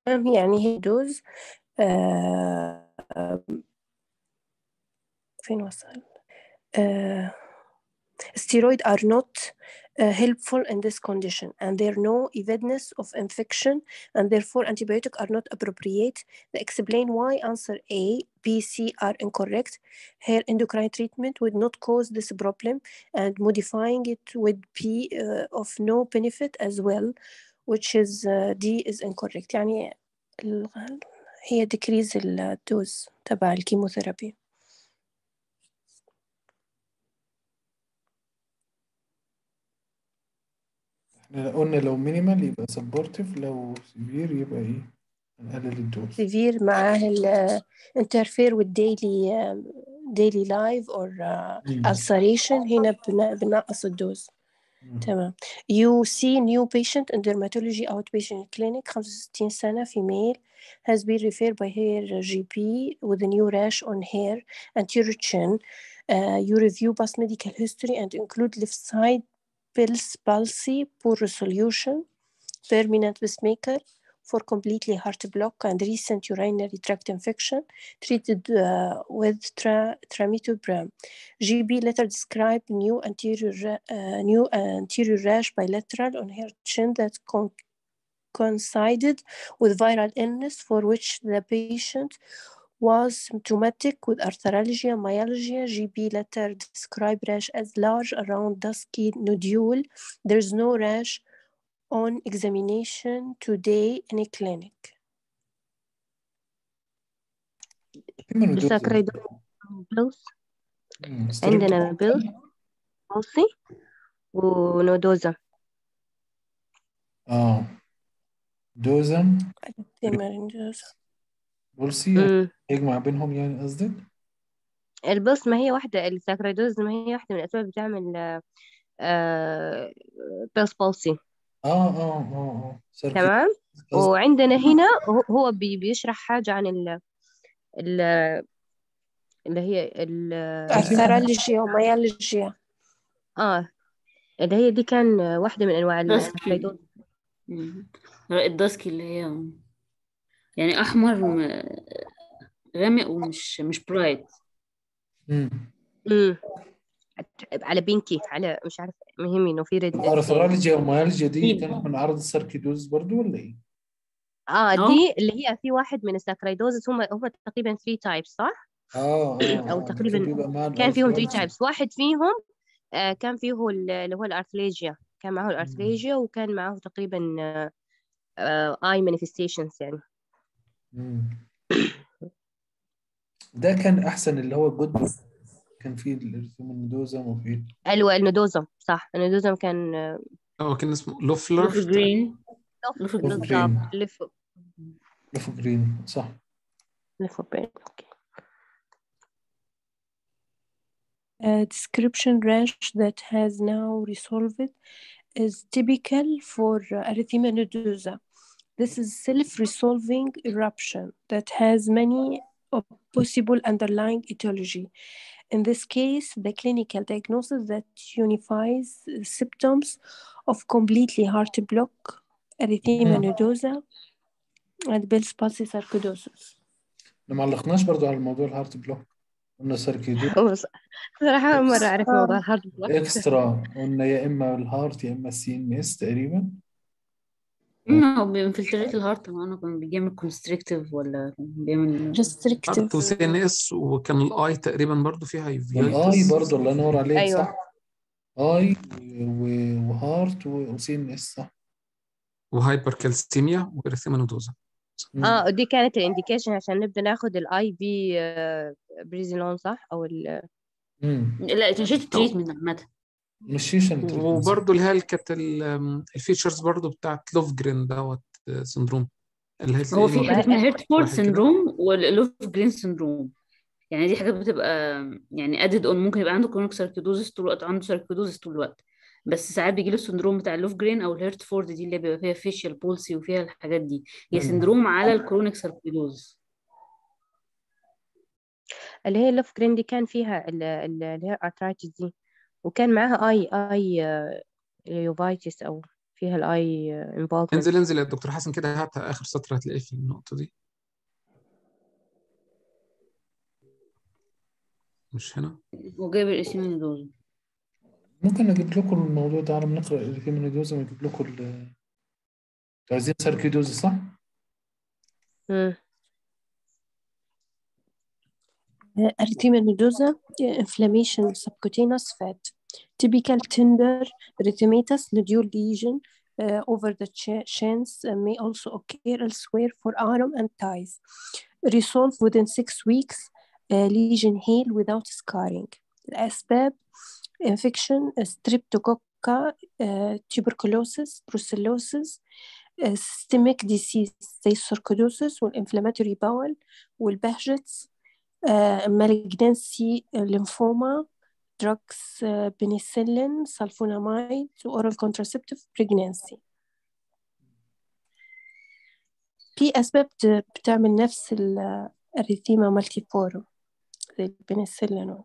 يعني هي دوز آه آه فين وصل uh, steroid are not uh, helpful in this condition and there are no evidence of infection and therefore antibiotics are not appropriate they explain why answer a b c are incorrect here endocrine treatment would not cause this problem and modifying it with b uh, of no benefit as well which is uh, d is incorrect يعني هي decrease الدوز تبع الكيموثيرابي احنا قلنا لو مينيمال يبقى سبورتيف لو سيفير يبقى ايه نقلل الدوز سيفير معاه ال interfere with daily daily life or uh, ulceration هنا بنقص الدوز تمام you see new patient in dermatology outpatient clinic 65 سنة female has been referred by her GP with a new rash on hair anterior chin uh, you review past medical history and include left side pulse palsy poor resolution permanent pacemaker for completely heart block and recent urinary tract infection treated uh, with tra tramitoprem. GB later described new anterior uh, new anterior rash bilateral on her chin that con coincided with viral illness for which the patient was symptomatic with arthralgia, myalgia. GB later described rash as large around dusky nodule. There is no rash on examination today in a clinic. ساكرايدوز عندنا بيل بولسي ونودوزا اه دوزم Erythemangios. بولسي مم. يجمع بينهم يعني قصدك؟ البلس ما هي واحدة الساكرايدوز ما هي واحدة من الأسباب بتعمل آه بلس بولسي اه اه اه اه سيركي تمام قصدك وعندنا هنا هو- هو بي- بيشرح حاجة عن ال ال اللي هي ال Arthralgia وميالجيا. اه اللي هي دي كان واحدة من أنواع داسكي الساكرايدوز مم. الداسكي اللي هي يعني أحمر م- غامق ومش مش برايت مم. امم على بينكي على مش عارفة مهم إنه في ريد الارثرالجيا والميالجيا دي مين؟ كانت من اعراض السيركيدوز برضو ولا ايه؟ اه اه دي اللي هي في واحد من الساكرايدوزس هم هم تقريبا 3 تايبس صح؟ اه اه او اه ده كان تقريبا بيبقى مع كان فيهم 3 الارثرالجيا تايبس واحد فيهم آه كان فيه ال- اللي هو الارثليجيا كان معه مم. الارثليجيا وكان معه تقريبا اي مانيفستيشنز يعني مم. ده كان احسن اللي هو جود كان فيه الارثيمونيدوزم وفيه ايوه النودوزم صح النودوزم كان آه، هو كان اسمه لوف لوفلر جرين لف لوف لوف جرين بالضبط جرين لف لوف جرين صح لف برين اوكي A description rash that has now resolved is typical for erythema nodosa. This is self-resolving eruption that has many of possible underlying etiology. In this case, the clinical diagnosis that unifies symptoms of completely heart block, erythema مم. nodosa, and Bell's palsy sarcoidosis. ما علقناش برضو على موضوع الهارت بلوك قلنا سيركيدوز بص- صراحة أول مرة اكس أعرف موضوع آه. الهارد بلوك اكسترا قلنا يا اما الهارت يا اما السي ام اس تقريبا انه بينفلتريت الهارت هو انا كان بيعمل كونستريكتيف ولا كان بيعمل Restrictive. هارت وسي ان اس وكان الاي تقريبا برضو فيها والاي يوفيتس برضو الله ينور عليك أيوة صح اي و- وهارت وسي ان اس صح وهايبر كالسيميا واريثيمانودوزا مم. اه دي كانت الانديكيشن عشان نبدأ ناخد الاي في بريزيلون صح او ال مم. لا نشيط التريتمنت عامة مش عشان تريتمنت وبرضو اللي هي كانت الفيتشرز برضو بتاعت لوفجرين دوت سندروم اللي هي هو في تلاقيه حاجة اسمها واحد هيرتفورد كده سندروم واللوف جرين سندروم يعني دي حاجات بتبقى يعني ادد اون ممكن يبقى عنده كرونيك ساركيدوزس طول الوقت عنده ساركيدوزس طول الوقت بس ساعات بيجي له السندروم بتاع اللوف جرين او الهيرتفورد دي اللي بيبقى فيها فيشيال بولسي وفيها الحاجات دي هي مم. سندروم على الكرونيك ساركيدوزس اللي هي اللوف جرين دي كان فيها ال- ال- اللي هي ارترايتس دي وكان معاها اي اي يوفايتس او فيها الاي انفولفمنت انزل انزل يا دكتور حسن كده هات اخر سطر هتلاقيه في النقطة دي مش هنا هو جايب الاسيمينيدوز ممكن اجيب لكم الموضوع ده على ما نقرا الهيمينيدوز واجيب لكم ال- انتوا عايزين ساركيدوز صح؟ erythema nodosa inflammation of subcutaneous fat typical tender erythematous nodule lesion uh, over the ch- chins uh, may also occur elsewhere for arm and thighs resolve within six weeks uh, lesion heal without scarring الأسباب infection streptococca uh, tuberculosis brucellosis uh, systemic disease زي الساركيدوسيس والinflammatory bowel والبهجتس uh, malignancy lymphoma drugs uh, penicillin sulfonamide oral contraceptive pregnancy في أسباب ت- بتعمل نفس ال- الريثيما مالتيفورم زي البنسلين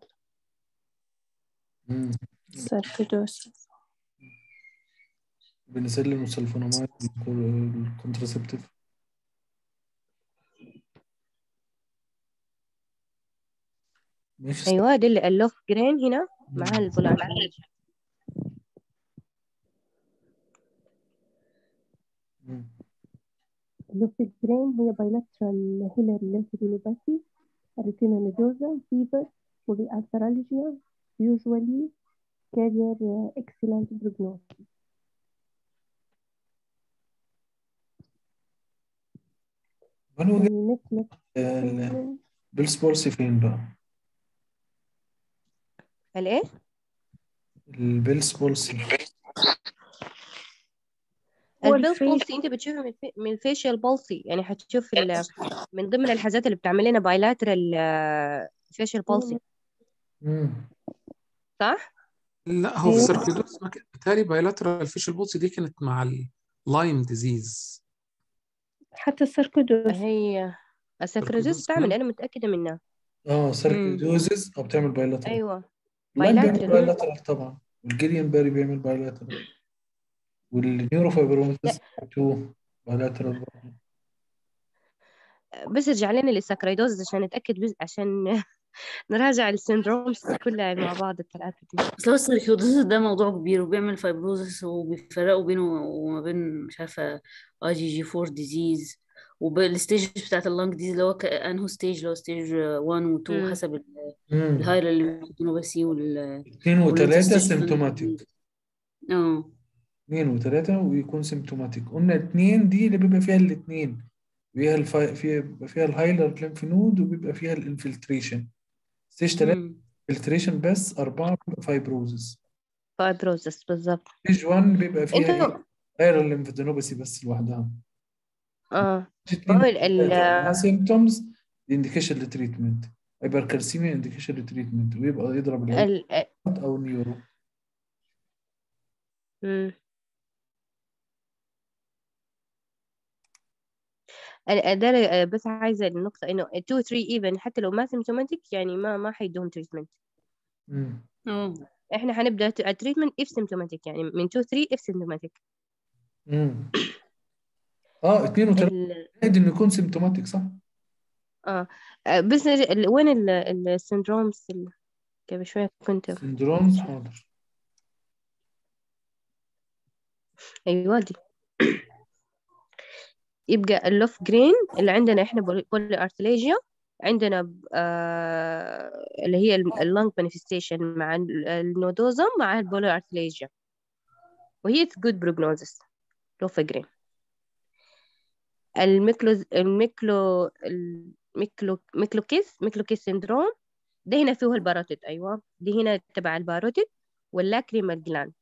مم. والساركيدوسيس بنسلين والسلفونامايد والكونتراسبتيف ماشي ايوه دي اللي اللوف جرين هنا مع مم. البولاريزيشن مم. اللوف جرين هي bilateral هيلر lymphadenopathy erythema nodosa fever polyarthralgia usually carrier uh, excellent prognosis هل وجد المثل البيلس بولسي فين بقى؟ الايه البيلس بولسي هو البيل الفيس- بولسي انت بتشوفها من الفي- من الفيشيال بولسي يعني هتشوف ال- من ضمن الحاجات اللي بتعمل لنا بايلاترال فيشيال بولسي مم. صح؟ لا هو في أيوة. السيركيدوز ما كان- بتهيألي بايلاترال فيشل بولسي دي كانت مع اللايم ديزيز حتى الساركيدوس هي السكرتوز سيركيدوز بتعمل كمان؟ انا متأكدة منها اه ساركيدوزز او بتعمل بايلاترال ايوه اللاين بيعمل بايلاترال بايلاترال طبعا والجيريان باري بيعمل بايلاترال والنيوروفايبروماتيز 2 بايلاترال برضه بس ارجع لنا للسكرايدوز عشان نتأكد بس عشان نراجع السندرومز كلها مع بعض الثلاثة دي اصل هو السيركيوزيس ده موضوع كبير وبيعمل فايبروزس وبيفرقوا بينه وما بين مش عارفة اي جي جي 4 ديزيز وبالستيج بتاعت اللانج ديزيز اللي هو ك- انهو ستيج لو ستيج 1 و 2 مم. حسب امم الهاير الليمفوباسي وال اثنين وثلاثة والانتستيشن سيمتوماتيك اه اثنين وثلاثة ويكون سيمتوماتيك قلنا اثنين دي اللي بيبقى فيها الاثنين فيها الفا... فيها بيبقى فيها الهايلر ليمف نود وبيبقى فيها الانفلتريشن ستيج 3 مم. انفلتريشن بس أربعة بيبقى فايبروزس فايبروزس بالضبط ستيج 1 بيبقى فيها انتوا ايه هايلر ليمفادينوباثي بس لوحدها اه ستيج 2 هو ال ال ثلاثة سيمتومز انديكيشن للتريتمنت هايبركالسيميا انديكيشن للتريتمنت ويبقى يضرب العيد ال او نيورو مم. انا ده بس عايزة النقطة انه 2 3 even حتى لو ما سيمتوماتيك يعني ما ما حيدوهم تريتمنت امم اه احنا حنبدا التريتمنت if symptomatic يعني من 2 3 if symptomatic امم اه اثنين وثلاثة ال... زائد انه يكون سيمتوماتيك صح؟ اه آه، بس نرجع- ال... وين ال... السندرومز ال... قبل شوية كنت سندرومز حاضر ايوه دي يبقى اللوف جرين اللي عندنا احنا بولي ارتليجيا عندنا آه اللي هي اللونج مانيفستيشن مع ال- النودوزم مع البولي ارتليجيا وهي جود بروجنوزس لوف جرين الميكلو الميكلو الميكلو ميكلوكيس ميكلوكيس سيندروم ده هنا فيه الباروتيد ايوه دي هنا تبع الباروتيد واللاكريمال جلاند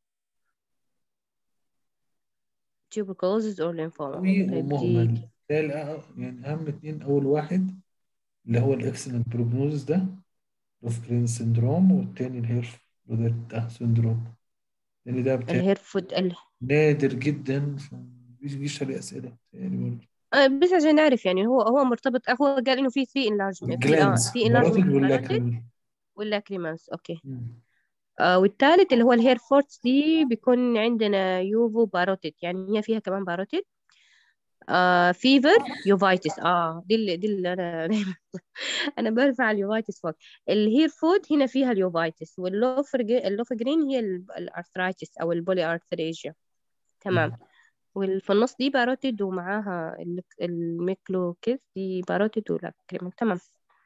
tuberculosis or lymphoma قوي طيب دي ومهمل ده الأ- يعني اهم اتنين اول واحد اللي هو الاكسلنت بروجنوزس ده لوفجرين سندروم والتاني الهيرف ده سندروم لان ده بتاع الهيرفود ال... نادر جدا فمش بيجيش عليه اسئله يعني برضه آه، بس عشان نعرف يعني هو هو مرتبط هو قال انه في 3 enlargement في اه الجلانس 3 باروتيد enlargement باروتيد واللاكريمال واللاكريمالز اوكي مم. آه والثالث اللي هو الهير فورتس دي بيكون عندنا يوفو باروتيد يعني هي فيها كمان باروتيد آه فيفر يوفايتس اه دي اللي دي اللي انا انا برفع اليوفايتس فوق الهير فود هنا فيها اليوفايتس واللوفجرين هي ال- الارثرايتس او البولي ارثريجيا تمام وفي النص دي باروتيد ومعاها ال- الميكلوكيس دي باروتيد ولا تمام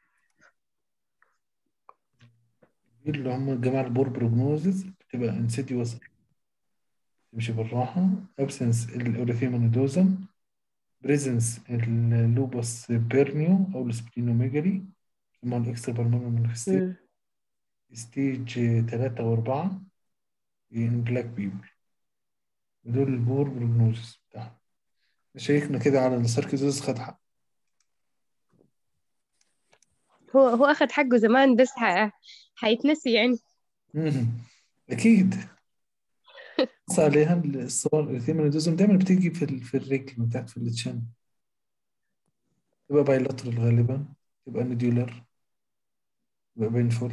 دي اللي هم الجماعة البور بروجنوزز بتبقى انسيديوس تمشي بالراحة absence الأوريثيما نودوزم بريزنس اللوبوس بيرنيو أو السبلينوميجالي يسموها الإكسترا بالمونر مانيفستيشن مم. ستيج تلاتة وأربعة in black people ودول البور بروجنوزز بتاعهم شيكنا كده على الساركيزوز خد حق هو هو أخذ حقه زمان بس ح... حيتنسي يعني مم. أكيد بص عليها الصور الأوريثيما نودوزم دايما بتيجي في ال- في الرجل من تحت في التشن تبقى بايلاترال غالبا تبقى نوديولار تبقى بينفول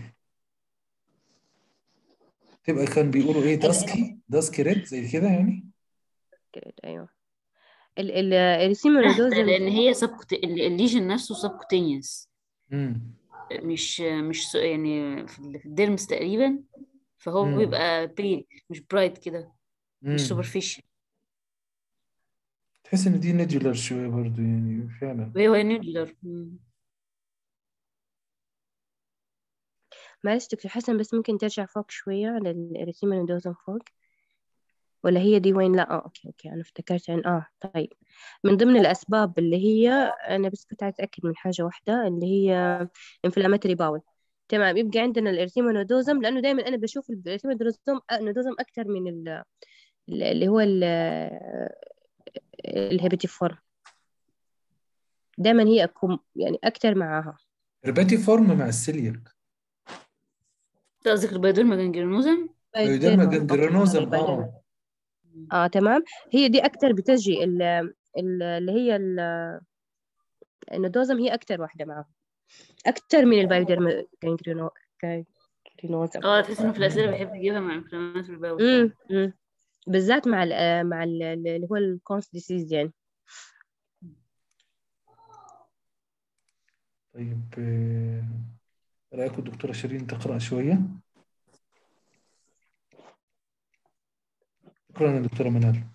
تبقى كان بيقولوا ايه داسكي داسكي ريد زي كده يعني كده أيوه ال ال الريسيمونودوزم لان هي سبكوت الليجن نفسه سبكوتينيوس امم مش مش س- يعني في ال- في الديرمس تقريبا فهو مم. بيبقى بيل مش برايت كده مش امم سوبرفيشال تحس ان دي نوديولار شويه برضو يعني فعلا وهي نودلر معلش دكتور حسن بس ممكن ترجع فوق شوية على الريسيمونودوزم فوق ولا هي دي وين لا اه اوكي اوكي انا افتكرت عن اه طيب من ضمن الاسباب اللي هي انا بس كنت عايز اتاكد من حاجه واحده اللي هي inflammatory bowel تمام يبقى عندنا الارثيمونودوزم لانه دائما انا بشوف الارثيمونودوزم نودوزم اكثر من ال- ال- اللي هو الهيبيتيفورم دائما هي أكون يعني اكثر معاها رباتي فورم مع السيلياك انت قصدك البايدرما جانجرينوزم ايوديرما بايديرما. جانجرينوزم بايديرما. اه اه تمام هي دي اكثر بتجي ال- ال- اللي هي ال- النودوزم هي اكثر واحده معاها اكثر من البايوديرما جانجرينو جانجرينوزم اه تحس انه في الاسئله بيحب يجيبها مع انفلاماتوري باول امم امم بالذات مع ال مع ال اللي هو الكونس ديسيز يعني طيب آه، رايكم الدكتوره شيرين تقرا شويه شكرا يا دكتوره منال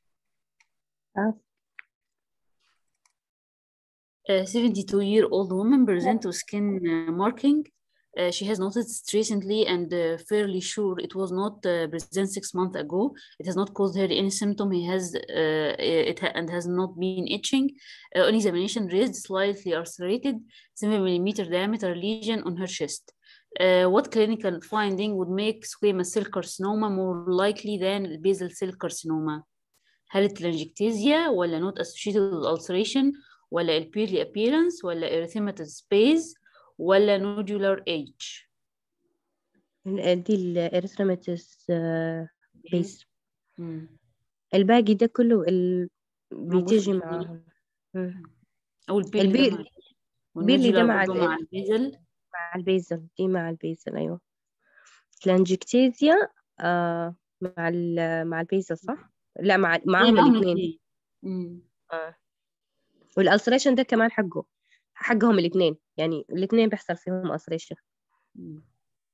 A 72-year-old woman present with skin uh, marking. Uh, she has noticed recently and uh, fairly sure it was not uh, present six months ago. It has not caused her any symptom. He has uh, it ha- and has not been itching. Uh, on examination, raised slightly ulcerated, seven millimeter diameter lesion on her chest. Uh, what clinical finding would make squamous cell carcinoma more likely than basal cell carcinoma? هل التلانجكتيزيا ولا not associated with ulceration ولا البيرلي appearance ولا erythematous space ولا nodular age دي الارثرماتس بيس مم. الباقي ده كله ال... موجود بتيجي في معاهم مم. أو البيرلي ده البير- مع البيرلي ده والnodular مع برضه ال- مع البيزل مع البيزل دي مع البيزل ايوه الانجكتيزيا آه مع ال مع البيزل صح؟ لا مع معاهم الاثنين الاتنين. مم. آه. والالسريشن ده كمان حقه حقهم الاثنين يعني الاثنين بيحصل فيهم السريشن مم.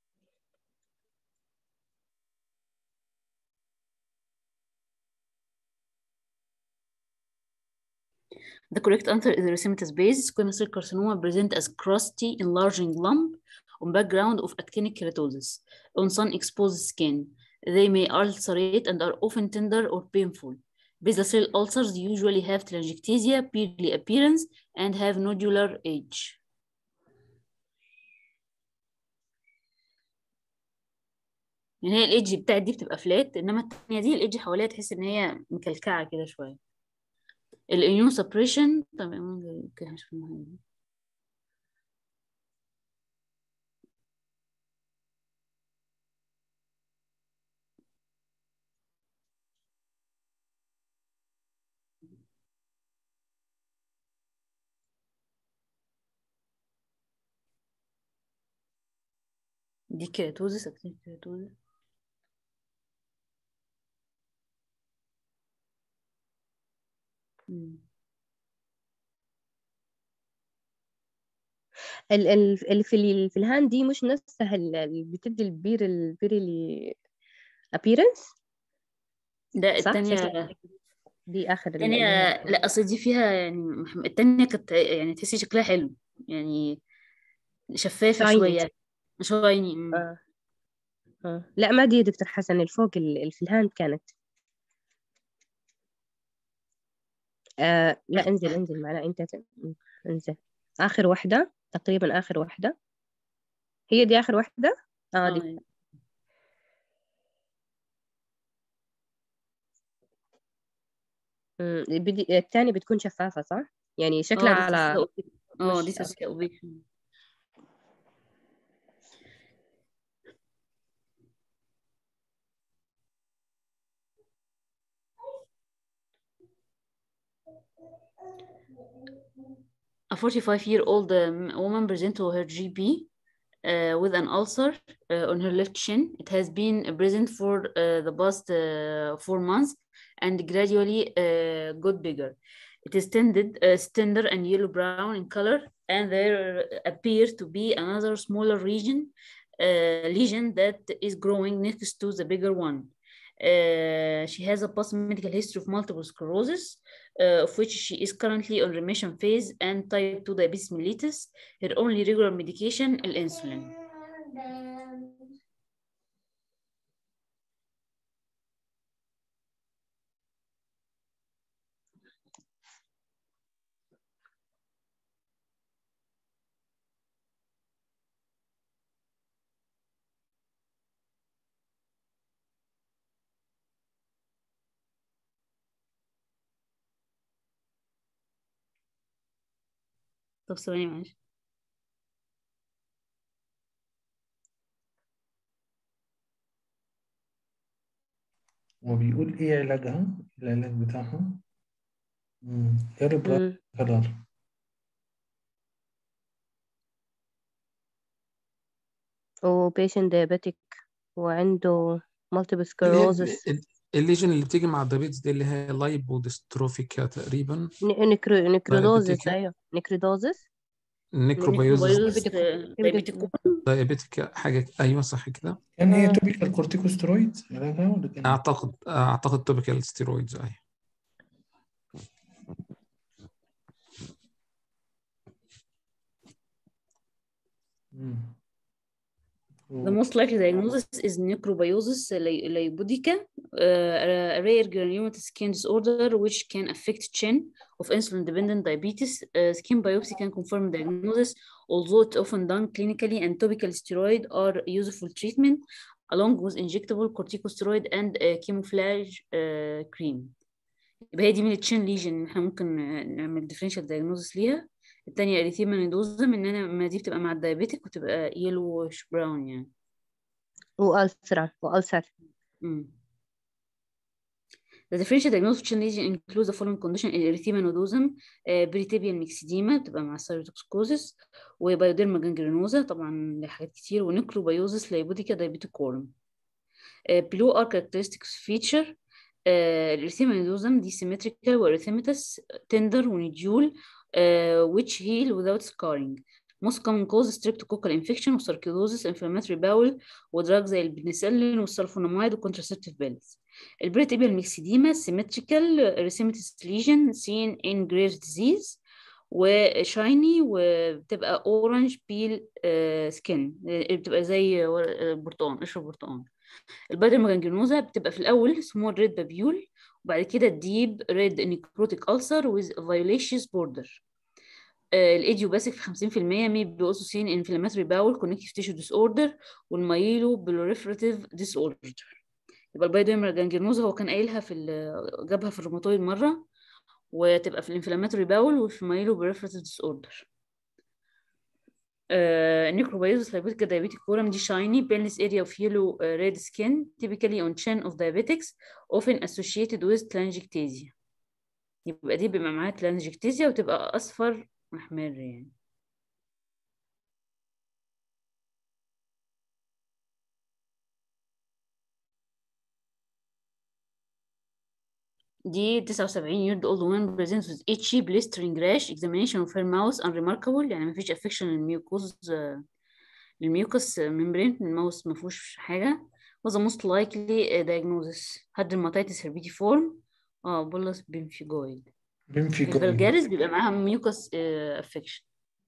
The correct answer is erythematous base. Squamous cell carcinoma present as crusty, enlarging lump on background of actinic keratosis on sun-exposed skin. They may ulcerate and are often tender or painful. Basal cell ulcers usually have telangiectasia, pearly appearance, and have nodular age. يعني هي الايدج بتاعت دي بتبقى فلات انما التانية دي الايدج حواليها تحس ان هي مكلكعة كده شوية الاميون سبريشن تمام اوكي هشوف المهم دي. دي كيراتوزس اكتب كيراتوزس مم. ال ال اللي في ال في الهاند دي مش نفسها ال- اللي بتدي البير البيرلي appearance ده صح التانية شكلها دي آخر ال- التانية اللي هي لا اصل دي فيها يعني محم- التانية كانت يعني تحسي شكلها حلو يعني شفافة شايني شوية شايني مم. آه. آه. لا ما دي يا دكتور حسن اللي فوق ال- اللي في الهاند كانت آه لا انزل انزل معنا انت ت- انزل آخر واحدة تقريبا آخر واحدة هي دي آخر واحدة اه دي اه مم. بدي الثانية بتكون شفافة صح؟ يعني شكلها اه دي تحسيها على اوبيك اه دي مش تحسيها اوبيك A 45-year-old um, woman present to her GP uh, with an ulcer uh, on her left chin. It has been present for uh, the past uh, four months and gradually uh, got bigger. It is tended, uh, tender and yellow brown in color, and there appears to be another smaller region uh, lesion that is growing next to the bigger one. Uh, she has a past medical history of multiple sclerosis, uh, of which she is currently on remission phase and type 2 diabetes mellitus. Her only regular medication is insulin. طب ثواني معلش هو بيقول ايه علاجها العلاج بتاعها مم. يارو براون مم. كلر وبيشنت ديابيتك وعنده multiple اللي هي sclerosis ال- الليجن اللي بتيجي مع الدايابيتس دي اللي هي لايبوديستروفيكا تقريبا ن- نكرو نكرودوزس دايابيتيكا ايوه نكرودوزس نيكروبيوزس نيكروبيوزس دايبيتيكو دايابيتيكا حاجة أيوة صح كده كان هي آه. توبيكال كورتيكوسترويد علاجها ولا كان أعتقد أعتقد توبيكال ستيرويدز أيوة مم. The most likely diagnosis is necrobiosis ly- lipoidica, uh, a rare granulomatous skin disorder which can affect chin of insulin-dependent diabetes. Uh, skin biopsy can confirm diagnosis, although it's often done clinically, and topical steroid are useful treatment along with injectable corticosteroid and uh, camouflage uh, cream. يبقى هي دي من التشين ليجن احنا ممكن آه، نعمل differential diagnosis ليها التانية اريثيما نودوزم ان انا ما دي بتبقى مع الدايابيتك وتبقى يلوش براون يعني وألسرة وألسر مم. The differential diagnosis of chin lesion includes the following condition erythema nodosum, uh, peritibial myxedema بتبقى مع cytotoxicosis وبيوديرما جانجرينوزا طبعا لحاجات كتير ونكروبيوزس لايبوديكا دايبيتيكورم. Uh, below are characteristics feature uh, erythema nodosum دي symmetrical وerythematous tender ونوديول uh, which heal without scarring. Most common cause streptococcal infection وساركيدوزس inflammatory bowel ودراج زي البنسلين والسلفوناميد والcontraceptive pills. البريتيبيال ميكسيديما symmetrical erythematous lesion seen in Graves disease وشايني وبتبقى اورنج بيل سكين بتبقى زي ور- البرتقال قشر البرتقال البادر ماجنجينوزا بتبقى في الاول سمول ريد بابيول وبعد كده ديب ريد نيكروتيك ألسر with violaceous border الايديوباثيك في 50% may be also seen in inflammatory bowel connective tissue disorder والمايلو proliferative disorder يبقى البايدوميرا جانجينوزا هو كان قايلها في ال- جابها في الروماتويد مرة وتبقى في الانفلاماتوري باول وفي مايلو بريفرتيف ديس اوردر necrobiasis lipotica diabetic colon دي shiny painless area of yellow uh, red skin typically on chin of diabetics often associated with telangiectasia يبقى دي بيبقى معاها telangiectasia وتبقى أصفر محمر يعني دي 79 year old woman presents with itchy blistering rash examination of her mouth unremarkable يعني مفيش affection للميوكوز للميوكس membrane الماوس مفيهوش حاجة was the most likely diagnosis had dermatitis herpetiform اه بولس بيمفيجويد بيمفيجويد الفالجاريس بيبقى معاها ميوكس افكشن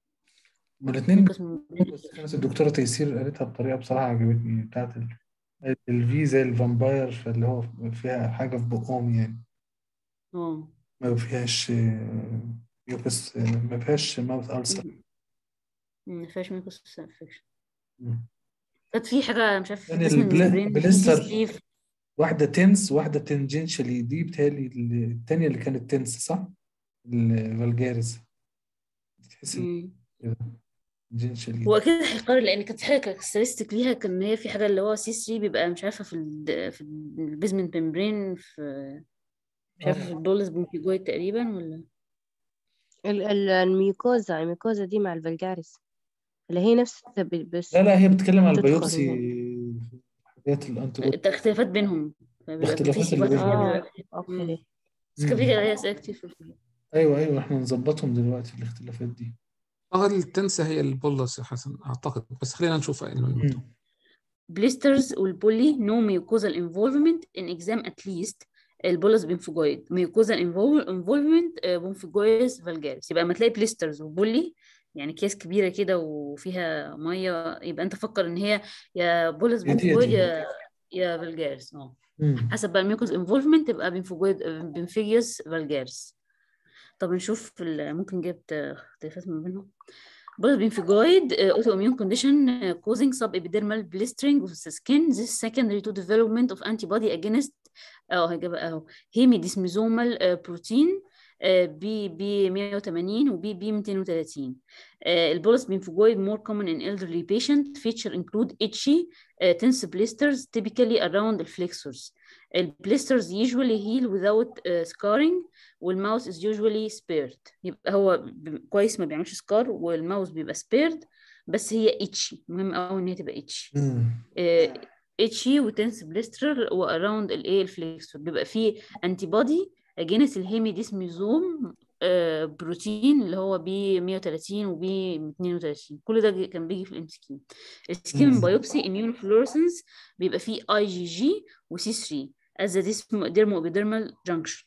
هما الاتنين ميوكس بس كانت الدكتورة تيسير قالتها بطريقة بصراحة عجبتني بتاعت ال... الفي زي الفامباير فاللي هو فيها حاجة في بقهم يعني اه ما فيهاش آه، ميوكس آه، ما فيهاش ماوث ألسر ما فيهاش ميوكس افكشن مم. كانت في حاجة مش عارف يعني اسم البل- الممبرين بليستر. سليف واحدة تنس واحدة تنجنشالي دي بتهيألي ال- التانية اللي كانت تنس صح؟ الفالجاريز تحس مم. تنجنشالي هو اكيد هيقارن لان كانت حاجه كاركترستيك ليها كان هي في حاجه اللي هو سي 3 بيبقى مش عارفه في ال في البيزمنت ممبرين في مش عارفه في الدولز بونكيجويد تقريبا ولا ال- ال- الميوكوزا الميوكوزا دي مع الفالجاريس اللي هي نفس ب- بس لا لا هي بتتكلم على تدخل البيوبسي يعني. حاجات الانتيبيوتيك الاختلافات بينهم فبيبقى في الاختلافات تيسي اللي واحده بينهم. فيها اه بيبقى- مم. اوكي بس كان في كده اسئله كتير في الفيلم. ايوه ايوه احنا نظبطهم دلوقتي الاختلافات دي اه التنسة هي البولس يا حسن اعتقد بس خلينا نشوف علم الموضوع مم. blisters والبولي no mucosal involvement in exam at least البولس بنفجويد mucosal involve- involvement بنفجويس فالجاريس يبقى لما تلاقي blisters وبولي يعني اكياس كبيره كده وفيها ميه يبقى انت فكر ان هي يا بولس يا دي يا بنفجويد دي. يا يا فالجاريس اه مم. حسب بقى الميوكوس انفولفمنت تبقى بنفجويد بنفيجيوس فالجاريس طب نشوف ال- ممكن جبت اختلافات ما بينهم Both bemphigoid uh, autoimmune condition uh, causing subepidermal blistering of the skin. This is secondary to development of antibody against اه هجيب اهو hemidesmosomal uh, protein بي بي 180 وبي بي 230 البولس بينفجويد more common in elderly patient feature include itchy uh, tense blisters typically around the flexors البليسترز usually heal without uh, scarring والماوس is usually spared يبقى هو ب- كويس ما بيعملش سكار والماوس بيبقى spared بس هي itchy مهم قوي ان هي تبقى itchy مم. اتشي وتنس بليستر واراوند الايه الفليكسور بيبقى فيه انتي بودي اجينست الهيميديسميزوم آه، بروتين اللي هو بي 130 وبي 32 كل ده كان بيجي في الام سي كيو السكين مم. بايوبسي اميون فلورسنس بيبقى فيه اي جي جي وسي 3 از ديرمو ابيديرمال جانكشن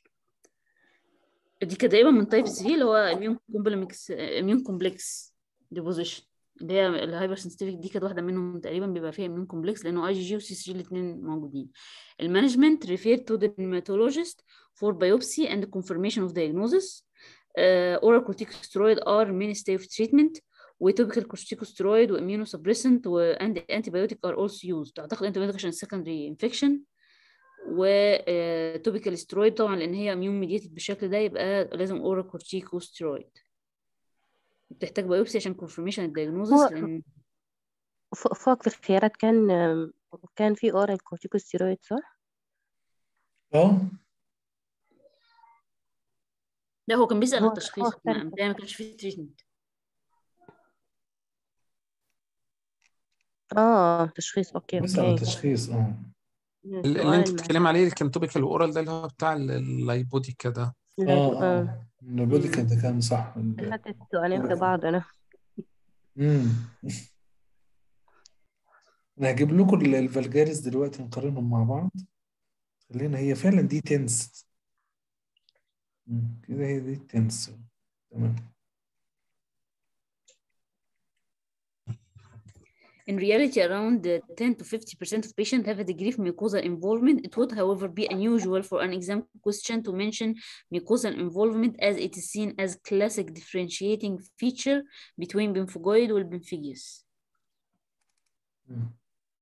دي كانت تقريبا من تايب 3 اللي هو اميون كومبلكس اميون كومبلكس ديبوزيشن اللي هي الهايبر سنسيتيفيك دي كانت واحده منهم تقريبا بيبقى فيها اميون كومبلكس لانه اي جي جي وسي 3 الاثنين موجودين المانجمنت ريفير تو dermatologist for biopsy and confirmation of diagnosis uh, oral corticosteroid are mainstay of treatment وتوبيكال corticosteroid وimmunosuppressant and antibiotic are also used اعتقد antibiotic عشان secondary infection وتوبيكال steroid طبعا لان هي immune mediated بالشكل ده يبقى لازم oral corticosteroid بتحتاج بايوبسي عشان confirmation هو الدياجنوزس لان ف- فوق في الخيارات كان كان في اورال كورتيكوستيرويد صح؟ اه لا هو كان بيسأل هو على التشخيص هو ما اختلف ما كانش فيه تريتمنت اه تشخيص اوكي بس على اوكي التشخيص اه اللي انت السؤال مع بتتكلم عليه اللي كان توبيكال اورال ده اللي هو بتاع ال- اللايبوديكا ده لا اه اه اه البودي مم. كان كان صح ال- اخذت السؤالين في بعض انا امم انا هجيب لكم ال- الفالجاريز دلوقتي نقارنهم مع بعض خلينا هي فعلا دي تنس مم. كده هي دي تنس تمام In reality, around uh, 10 to 50% of patients have a degree of mucosal involvement. It would, however, be unusual for an exam question to mention mucosal involvement as it is seen as classic differentiating feature between bemphigoid والبemphigus. مم.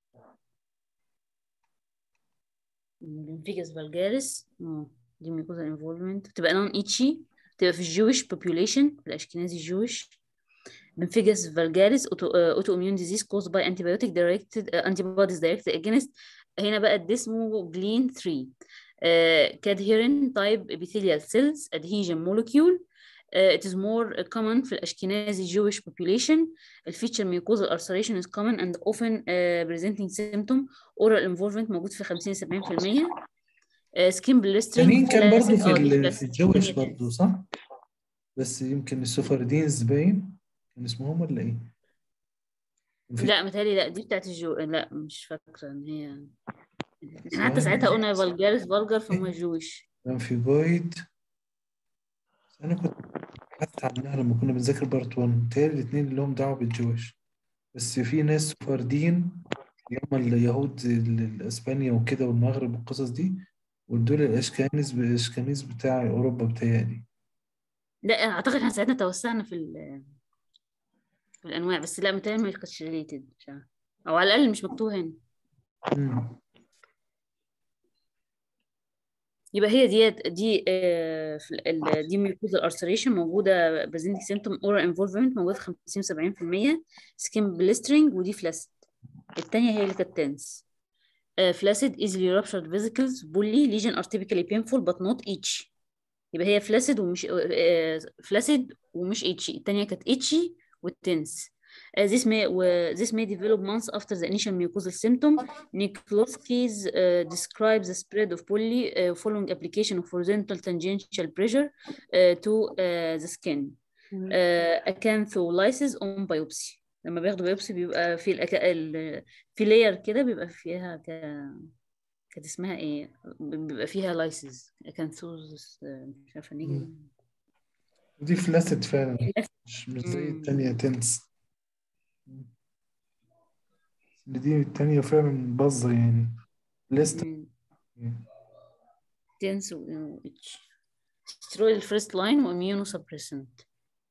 bemphigus vulgaris اه دي mucosal involvement بتبقى non itchy بتبقى في الجويش population الأشكنازي جويش bemphigus vulgaris auto, uh, autoimmune disease caused by antibiotic directed uh, antibodies directed against هنا بقى ده اسمه جلين 3 uh, cadherin type epithelial cells adhesion molecule uh, it is more common في الأشكنازي Jewish population الفيتشر mucosal ulceration is common and often uh, presenting symptom oral involvement موجود في 50 70% سكين بليسترينج جنين كان برضه في اه دي ال- في فلاسيد الجويش التانية برضه تنس صح؟ بس يمكن السفردينز باين كان اسمهم ولا ايه؟ كان في لا متهيألي لا دي بتاعت الجو لا مش فاكرة ان هي احنا حتى ثواني ساعتها قلنا فالجارس فالجر فهم إيه؟ جويش كان في بويد انا كنت بحثت عنها لما كنا بنذاكر بارت 1 تاني الاثنين اللي هم دعوه بالجويش بس في ناس سفاردين اللي هم اليهود ال- اسبانيا وكده والمغرب والقصص دي ودول الاشكانيز الاشكانيز بتاع اوروبا بتهيألي لا اعتقد احنا ساعتها توسعنا في ال- في الانواع بس لا متهيألي ما كانتش ريليتد مش عارفة. او على الاقل مش مكتوب هنا مم. يبقى هي ديت دي آه، في ال- ال- دي ميوكوزا الارسريشن موجوده بريزنتنج سيمتوم اورال انفولفمنت موجوده 50 70% سكين بليسترنج ودي فلاسيد الثانيه هي اللي كانت تنس فلاسيد easily ruptured vesicles bully lesion are typically painful but not itchy يبقى هي فلاسيد ومش فلاسيد ومش itchy الثانيه كانت itchy والتنس Uh, this may و- this may develop months after the initial mucosal symptom. Nikolowski's uh, describes the spread of poly uh, following application of horizontal tangential pressure uh, to uh, the skin. Uh, acantholysis on biopsy. لما بياخدوا biopsy بيبقى في الأك... ال... في layer كده بيبقى فيها ك... كانت اسمها ايه؟ بيبقى فيها لايسز اكانثوزس مش عارفه نيجي مم. دي فلاسد فعلا مش مش زي مم. التانية تنس دي التانية فعلا باظة يعني ليست تنس و اتش سترويد الفيرست لاين واميونو سبريسنت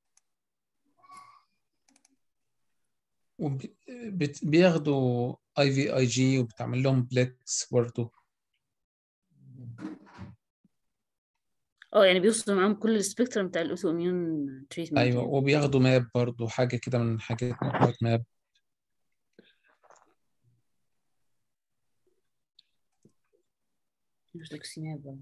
وبياخدوا اي في اي جي وبتعمل لهم بليتس برضه اه يعني بيوصلوا معاهم كل السبيكترم بتاع الاوتو اميون تريتمنت ايوه يعني وبياخدوا ماب برضه حاجه كده من حاجات مجموعه ماب ريفلكسيماب برضه.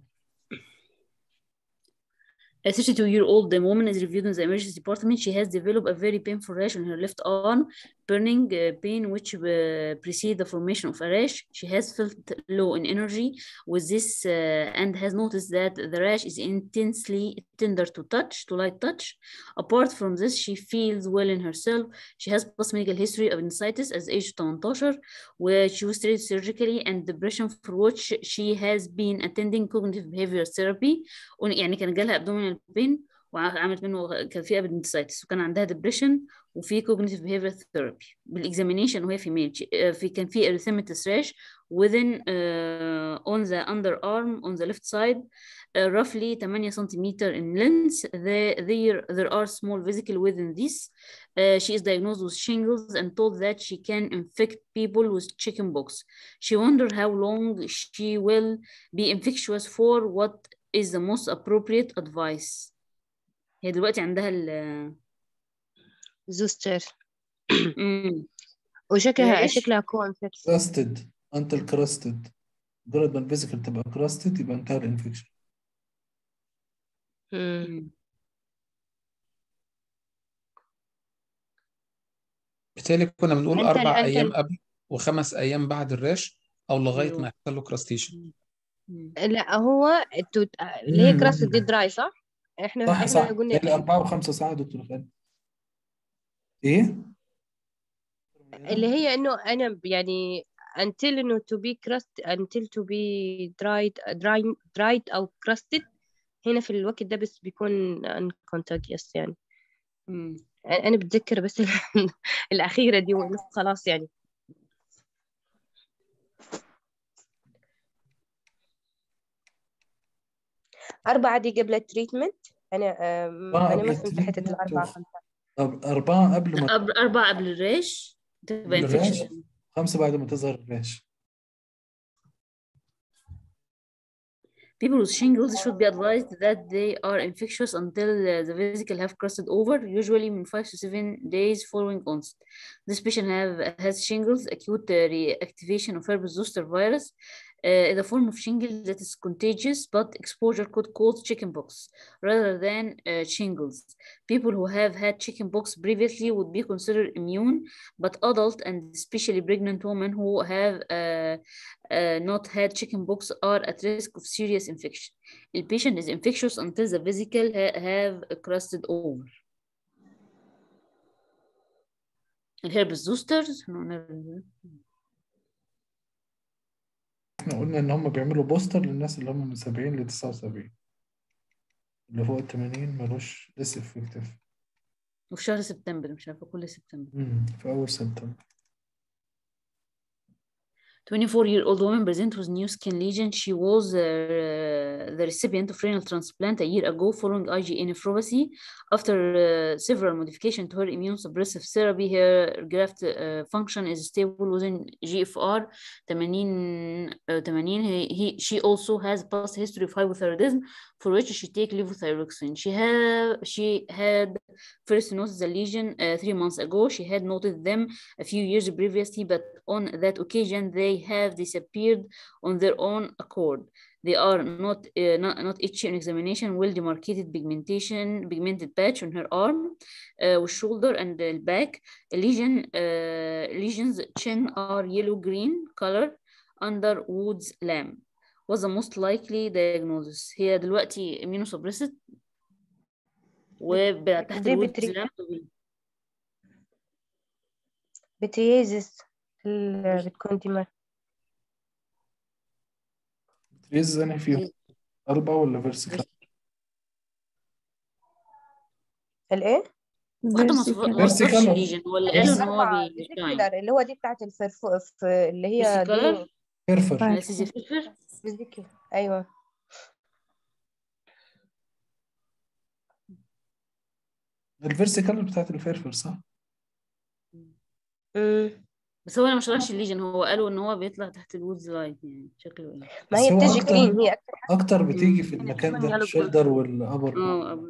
A 32-year-old woman is reviewed in the emergency department. She has developed a very painful rash on her left arm, burning uh, pain which uh, precede the formation of a rash. She has felt low in energy with this uh, and has noticed that the rash is intensely tender to touch, to light touch. Apart from this, she feels well in herself. She has past medical history of appendicitis as age 18, where she was treated surgically and depression for which she has been attending cognitive behavior therapy. يعني كان جالها abdominal pain وعملت منه كان في appendicitis وكان عندها depression وفي cognitive behavior therapy بالاكزامينيشن وهي في في كان في erythematous rash within uh, on the underarm on the left side uh, roughly 8 centimeter in length there, there, there are small vesicle within this uh, she is diagnosed with shingles and told that she can infect people with chickenpox she wondered how long she will be infectious for what is the most appropriate advice هي دلوقتي عندها ال زوستر مم. وشكلها ليش؟ شكلها كون كراستد انت الكراستد مجرد ما الفيزيكال تبقى كراستد يبقى انتهى الانفكشن مم. بالتالي كنا بنقول أنت اربع ال- أنت ايام ال- قبل وخمس ايام بعد الراش او لغايه أيوه. ما يحصل له كراستيشن مم. لا هو التوت... اللي هي مم. كراست دي دراي صح؟ احنا صح احنا صح قلنا تاني أربعة وخمسة صح يا دكتور خالد إيه؟ اللي هي انه انا ب- يعني until انه to be crust until to be dried dried, dried او crusted هنا في الوقت ده بس بيكون uncontagious يعني مم. انا بتذكر بس الاخيره دي وإنه خلاص يعني أربعة دي قبل التريتمنت أنا أم، أربعة أنا قبل ما فهمت حتة التريتمنت الأربعة وف- خمسة طب أربعة قبل ما أب- أربعة قبل الريش تبقى قبل الراش infection خمسة بعد ما تظهر الراش People with shingles should be advised that they are infectious until uh, the vesicle have crusted over, usually in five to seven days following onset. This patient have has shingles, acute uh, reactivation of herpes zoster virus, uh, in the form of shingles that is contagious, but exposure could cause chickenpox rather than uh, shingles. People who have had chickenpox previously would be considered immune, but adult and especially pregnant women who have uh, uh, not had chickenpox are at risk of serious infection. The patient is infectious until the vesicle ha have crusted over. الهربس زوسترز احنا قلنا ان هم بيعملوا بوستر للناس اللي هم من 70 ل 79 اللي فوق ال 80 ملوش لسه افكتيف وفي شهر سبتمبر مش عارفة كل سبتمبر في اول سبتمبر 24-year-old woman present with new skin lesion. She was uh, the recipient of renal transplant a year ago following IgA nephropathy. After uh, several modifications to her immunosuppressive therapy, her graft uh, function is stable within GFR 80. Uh, 80. He, he, she also has past history of hypothyroidism for which she take levothyroxine. She, have, she had first noticed the lesion uh, three months ago. She had noted them a few years previously, but on that occasion they have disappeared on their own accord. They are not uh, not, not itchy on examination, well demarcated pigmentation, pigmented patch on her arm, uh, with shoulder and the back. Lesion uh, lesions chin are yellow green color under Wood's lamp. Was the most likely diagnosis. هي دلوقتي immunosuppressed وتحت دي الوودز بتري- لامب بتريازس اللي بتكون دي مر- تريز انا فيهم اربعة ولا فيرسيكال الايه؟ واحدة ما صف- ما Vertical. وصفش ليجن هو اللي قالوا ان هو الأربعة بيشاين فيزيكولار اللي هو دي بتاعت الفرفو في اللي هي دي فيزيكولار فيرفر انستيزيا فيفر فيزيكال ايوه الفيرسيكال بتاعت الفيرفر صح؟ مم. بس هو انا ما شرحش الليجن هو قالوا ان هو بيطلع تحت الوودز لاين يعني شكله ايه ما بس هي هو بتجي أكتر- جرين هي اكتر اكتر بتيجي في مم. المكان كمان ده يلو الشولدر والابر اه أبو-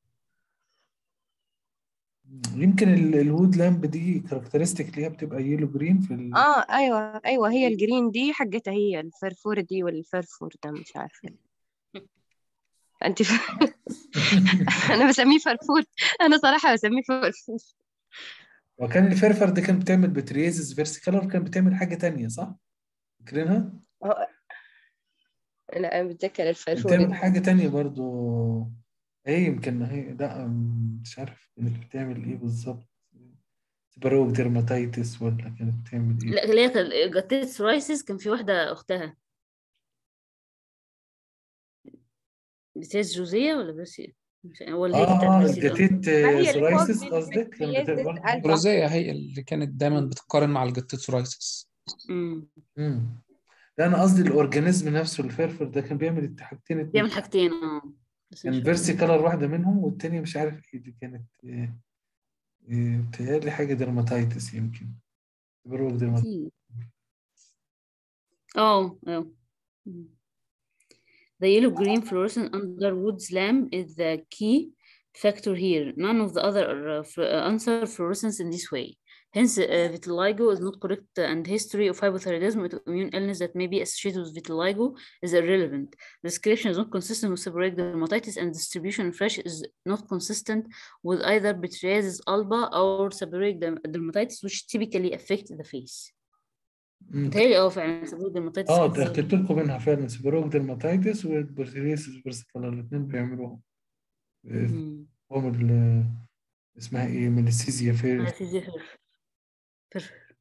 يمكن ال- الوود لامب دي كاركترستيك ليها بتبقى يلو جرين في ال... اه ايوه ايوه هي الجرين دي حقتها هي الفرفور دي والفرفور ده مش عارفه انت ف... انا بسميه فرفور انا صراحه بسميه فرفور وكان الفيرفر دي كانت بتعمل بتريزز فيرسيكالر كانت بتعمل حاجة تانية صح؟ فاكرينها؟ هو- لا انا بتذكر الفرفور بتعمل ده. حاجة تانية برضو ايه يمكن هي لا أم، مش عارف كانت بتعمل ايه بالظبط سيبروك ديرماتيتس ولا كانت بتعمل ايه؟ لا اللي هي كان جاتيت سرايسيس كان في واحدة أختها بتاز جوزية ولا بس مش ولا هي دي بتاعت اه بس الجاتيت ما هي اللي فوق سورايسيس دي قصدك كان بتريزز بتبقى ألفا. البرازية هي اللي كانت دايما بتتقارن مع الجتتسورايسيس امم امم لا انا قصدي الاورجانيزم نفسه الفيرفر ده كان بيعمل الحاجتين اتنين. بيعمل حاجتين اه بس مش كان فاكرة. فيرسيكالر واحدة منهم والتانية مش عارف ايه دي كانت ايه إيه، بتهيألي حاجة ديرماتيتس يمكن سيبروك ديرماتيتس كتير. اه اه مم. The yellow green fluorescent under wood's lamp is the key factor here. None of the other uh, fl- uh, answer fluorescence in this way. Hence, uh, vitiligo is not correct and history of hypothyroidism with immune illness that may be associated with vitiligo is irrelevant. The description is not consistent with seborrheic dermatitis and distribution in fresh is not consistent with either pityriasis alba or seborrheic derm- dermatitis which typically affect the face. مم. متهيألي اه فعلا seborrheic dermatitis اه كتير. اتأكدت لكم منها فعلا سيبروك ديرماتيتس والبرتيريسيس فيرسيكالر الاثنين بيعملوهم إيه، مم. هم ال- اسمها ايه ميليسيزيا في Anesthesia perfect. Perfect.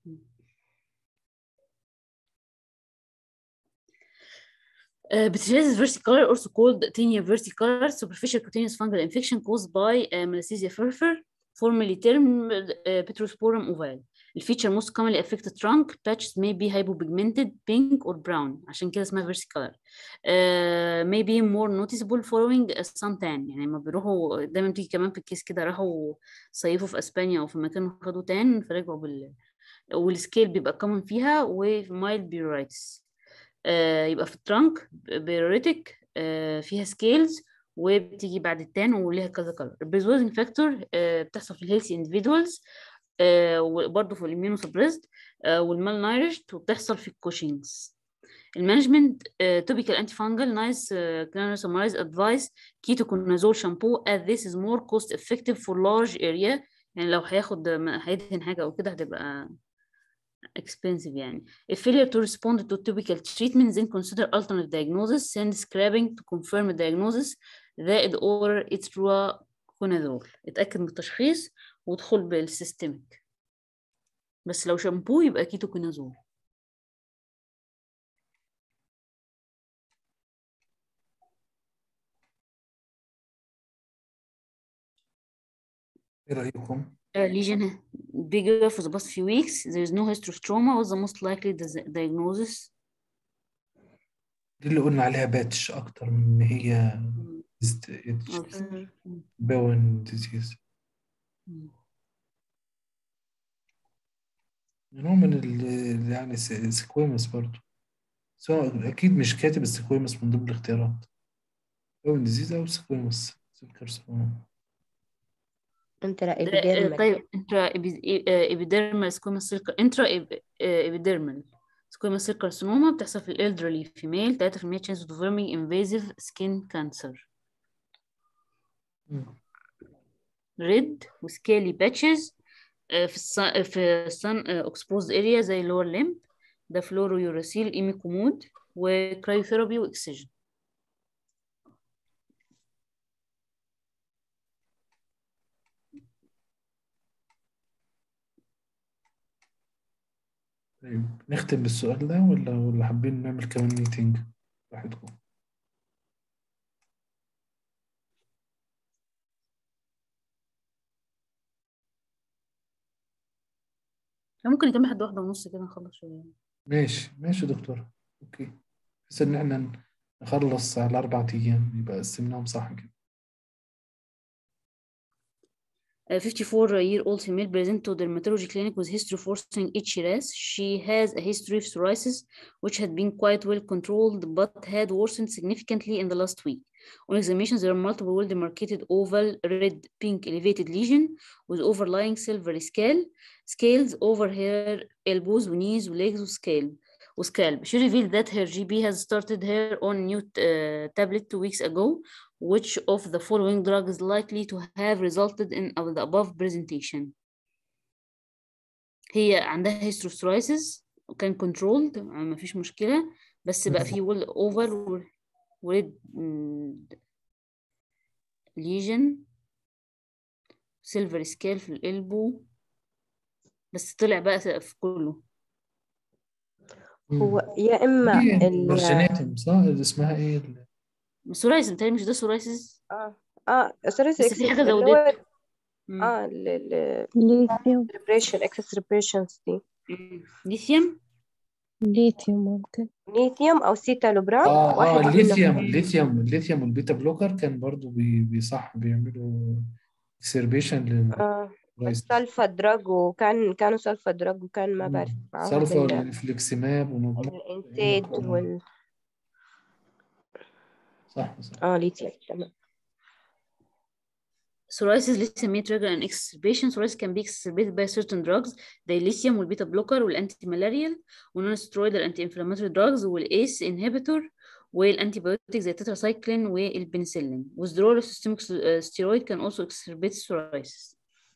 Uh, Pityriasis versicolor, also called tinea versicolor, superficial cutaneous fungal infection caused by uh, Malassezia furfur, formerly termed uh, Pityrosporum ovale. The feature most commonly affect the trunk. Patches may be hypopigmented, pink or brown. عشان كده اسمها versicolor. Uh, may be more noticeable following a suntan. يعني لما بيروحوا دايما بتيجي كمان في الكيس كده راحوا صيفوا في اسبانيا او في مكان خدوا تان فرجعوا بال والسكيل بيبقى كومن فيها ومايلد بيورايتس آه يبقى في الترانك بيوريتك آه فيها سكيلز وبتيجي بعد التان وليها كذا كلر البريزوزنج فاكتور آه بتحصل في الهيلثي اندفيدوالز آه وبرضه في الاميونو سبريسد آه والمال نايرشت وبتحصل في الكوشنجز المانجمنت توبيكال انتي فانجل نايس كان سمرايز ادفايس كيتوكونازول شامبو as this is more cost effective for large area يعني لو هياخد هيدهن حاجه او كده هتبقى expensive يعني if failure to respond to typical treatment then consider alternative diagnosis send scrabbing to confirm the diagnosis زائد or itraconazole اتأكد من التشخيص وادخل بالسيستميك بس لو شامبو يبقى كيتوكونازول ايه رأيكم؟ Uh, lesion bigger for the past few weeks. There is no history of trauma. What's the most likely dis- diagnosis? دي اللي قلنا عليها باتش اكتر من ان هي Okay. بون ديزيز مم. نوع من ال يعني سكويمس برضو سواء اكيد مش كاتب السكويمس من ضمن الاختيارات بون ديزيز او سكويمس كارسينوما انترا ده- آه، ابيديرمال طيب intra epidermal squamous cell intra epidermal squamous cell carcinoma بتحصل في الالدرلي فيميل 3% chance of developing invasive skin cancer red وسكالي باتشز في الص... في الصن exposed area زي lower limb ده فلورويوراسيل ايميكومود وكرايوثيرابي واكسجين طيب نختم بالسؤال ده ولا ولا حابين نعمل كمان ميتنج براحتكم ممكن نكمل لحد واحدة ونص كده نخلص شوية ماشي ماشي يا دكتور اوكي بس ان احنا نخلص على اربع ايام يبقى قسمناهم صح كده A 54-year-old female present to dermatology clinic with history of worsening itchiness. She has a history of psoriasis, which had been quite well controlled, but had worsened significantly in the last week. On examination, there are multiple well-demarcated oval, red, pink elevated lesion with overlying silvery scale, scales over her elbows, knees, legs, scale. Scalp. She revealed that her GP has started her on new uh, tablet two weeks ago, which of the following drug is likely to have resulted in the above presentation هي عندها history of psoriasis وكان controlled ما فيش مشكلة بس بقى في ويل over وريد lesion silver scale في القلبو بس طلع بقى في كله هو يا اما دي ال برشناتم صح اللي اسمها ايه ال- psoriasis بتهيألي مش ده psoriasis اه اه سوريس بس في حاجة اللي هو زودت مم. اه ال ليثيوم celebration excess celebrations دي مم. ليثيوم ليثيوم ممكن ليثيوم او سيتالوبرام اه اه واحد منهم الليثيوم الليثيوم الليثيوم والبيتا بلوكر كان برضو بي- بيصح بيعملوا اكسربيشن اه للرايس سلفا دراج وكان كانوا سلفا دراج وكان ما بعرف معاهم سلفا ال- والانفليكسيماب ومجموعة الانتيد وال صح صح اه ليثيوم تمام Psoriasis lithium may trigger an exacerbation. Psoriasis can be exacerbated by certain drugs, the lithium والبيتا بلوكر والانتي والنون سترويدال انتي انفلاماتوري drugs والايس انهبيتور والانتي بايوتيك زي التتراسايكلين والبنسلين. Withdrawal of systemic uh, steroid can also exacerbate psoriasis.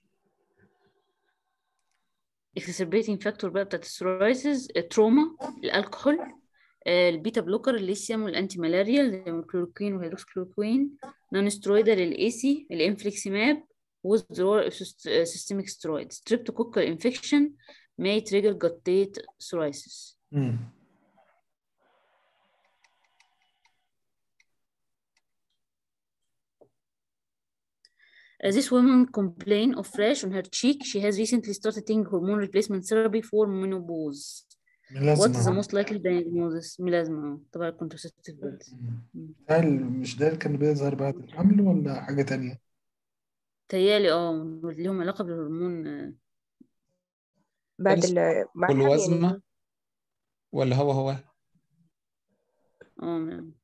exacerbating factor بقى بتاعت السورايسيس التروما الكحول آه، البيتا بلوكر الليثيوم والانتي مالاريال زي ما الكلوروكوين والهيدروكسيكلوروكوين نون سترويدال الايسي الانفليكسيماب withdrawal of syst- uh, systemic steroid streptococcal infection may trigger guttate psoriasis مم. Uh, this woman complain of rash on her cheek. She has recently started taking hormone replacement therapy for menopause. What is the ملازمة most likely diagnosis? ملازمة طبعا contraceptive pills. مم. هل مش ده اللي كان بيظهر بعد الحمل ولا حاجة تانية؟ تهيألي اه ليهم علاقة بالهرمون آه، بعد بس ال مع الحمل والوزمة يعني ولا هو هو اه